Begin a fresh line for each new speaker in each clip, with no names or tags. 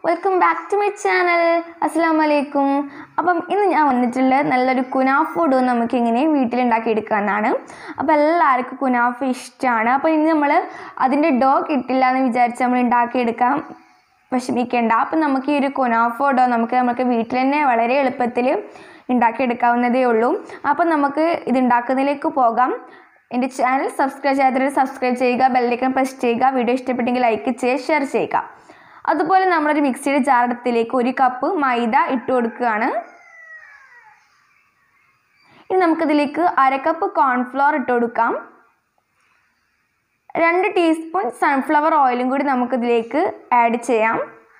welcome back to my channel അസ്സാം വലൈക്കും അപ്പം ഇന്ന് ഞാൻ വന്നിട്ടുള്ളത് നല്ലൊരു കുനാഫ് ഫുഡ് നമുക്ക് ഇങ്ങനെ വീട്ടിലുണ്ടാക്കി എടുക്കാമെന്നാണ് അപ്പോൾ എല്ലാവർക്കും കുനാഫ് ഇഷ്ടമാണ് അപ്പോൾ ഇനി നമ്മൾ അതിൻ്റെ ഡോ കിട്ടില്ല എന്ന് വിചാരിച്ച് നമ്മൾ ഉണ്ടാക്കിയെടുക്കാൻ വിഷമിക്കേണ്ട അപ്പം നമുക്ക് ഈ ഒരു കുനാഫോ ഡോ നമുക്ക് നമുക്ക് വീട്ടിൽ തന്നെ വളരെ എളുപ്പത്തിൽ ഉണ്ടാക്കിയെടുക്കാവുന്നതേ ഉള്ളൂ അപ്പം നമുക്ക് ഇത് ഉണ്ടാക്കുന്നതിലേക്ക് പോകാം എൻ്റെ ചാനൽ സബ്സ്ക്രൈബ് ചെയ്യാത്തവർ സബ്സ്ക്രൈബ് ചെയ്യുക ബെല്ലൈക്കൺ പ്രസ് ചെയ്യുക വീഡിയോ ഇഷ്ടപ്പെട്ടെങ്കിൽ ലൈക്ക് ചെയ്യുക ഷെയർ ചെയ്യുക അതുപോലെ നമ്മളൊരു മിക്സിയുടെ ജാറത്തിലേക്ക് ഒരു കപ്പ് മൈദ ഇട്ട് കൊടുക്കുകയാണ് ഇനി നമുക്കിതിലേക്ക് അര കപ്പ് കോൺഫ്ലോർ ഇട്ട് കൊടുക്കാം രണ്ട് ടീസ്പൂൺ സൺഫ്ലവർ ഓയിലും കൂടി നമുക്കിതിലേക്ക് ആഡ് ചെയ്യാം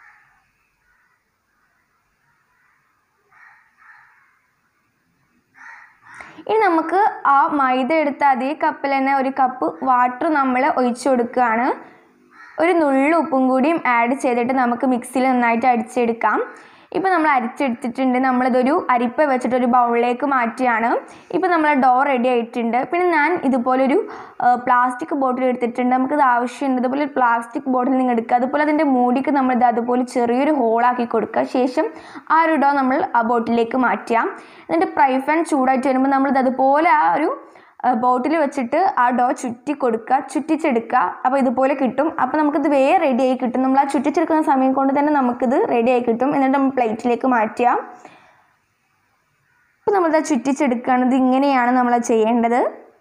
ഇനി നമുക്ക് ആ മൈദ എടുത്ത അതേ കപ്പിൽ തന്നെ ഒരു കപ്പ് വാട്ടർ നമ്മൾ ഒഴിച്ചു കൊടുക്കുകയാണ് ഒരു നുള്ളു ഉപ്പും കൂടിയും ആഡ് ചെയ്തിട്ട് നമുക്ക് മിക്സിയിൽ നന്നായിട്ട് അടിച്ചെടുക്കാം ഇപ്പോൾ നമ്മൾ അരിച്ചെടുത്തിട്ടുണ്ട് നമ്മളിതൊരു അരിപ്പ വെച്ചിട്ട് ഒരു ബൗളിലേക്ക് മാറ്റിയാണ് ഇപ്പോൾ നമ്മളെ ഡോ റെഡി ആയിട്ടുണ്ട് പിന്നെ ഞാൻ ഇതുപോലൊരു പ്ലാസ്റ്റിക് ബോട്ടിൽ എടുത്തിട്ടുണ്ട് നമുക്കിത് ആവശ്യമുണ്ട് ഇതുപോലെ ഒരു പ്ലാസ്റ്റിക് ബോട്ടിൽ നിങ്ങൾ എടുക്കുക അതുപോലെ അതിൻ്റെ മൂടിക്ക് നമ്മളിത് അതുപോലെ ചെറിയൊരു ഹോളാക്കി കൊടുക്കുക ശേഷം ആ ഒരു ഡോ നമ്മൾ ആ ബോട്ടിലേക്ക് മാറ്റുക എന്നിട്ട് ഫ്രൈ പാൻ ചൂടായിട്ട് വരുമ്പോൾ നമ്മളിത് അതുപോലെ ആ ഒരു ബോട്ടിൽ വെച്ചിട്ട് ആ ഡോ ചുറ്റി കൊടുക്കുക ചുറ്റിച്ചെടുക്കുക അപ്പോൾ ഇതുപോലെ കിട്ടും അപ്പോൾ നമുക്കിത് വേറെ റെഡി ആയി കിട്ടും നമ്മൾ ആ ചുറ്റിച്ചെടുക്കുന്ന സമയം കൊണ്ട് തന്നെ നമുക്കിത് റെഡി ആയി കിട്ടും എന്നിട്ട് നമ്മൾ പ്ലേറ്റിലേക്ക് മാറ്റുക അപ്പോൾ നമ്മളിത് ചുറ്റിച്ചെടുക്കുകയാണ് ഇത് ഇങ്ങനെയാണ് നമ്മൾ ചെയ്യേണ്ടത്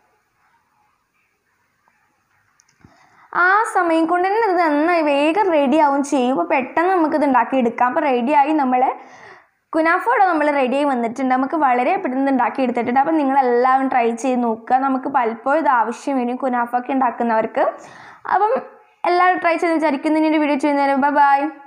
ആ സമയം കൊണ്ട് തന്നെ ഇത് നന്നായി വേഗം റെഡി ആവും ചെയ്യും അപ്പോൾ പെട്ടെന്ന് നമുക്കിത് ഉണ്ടാക്കിയെടുക്കാം അപ്പോൾ റെഡിയായി നമ്മൾ കുനാഫോടെ നമ്മൾ റെഡിയായി വന്നിട്ടുണ്ട് നമുക്ക് വളരെ പെട്ടെന്ന് ഉണ്ടാക്കി എടുത്തിട്ടുണ്ട് അപ്പം നിങ്ങളെല്ലാവരും ട്രൈ ചെയ്ത് നോക്കുക നമുക്ക് പലപ്പോഴും ഇത് ആവശ്യം വരും കുനാഫൊക്കെ ഉണ്ടാക്കുന്നവർക്ക് അപ്പം എല്ലാവരും ട്രൈ ചെയ്ത് വിചാരിക്കുന്നു ഇനി ഒരു വീഡിയോ ചെയ്യുന്നേരം ബൈ ബൈ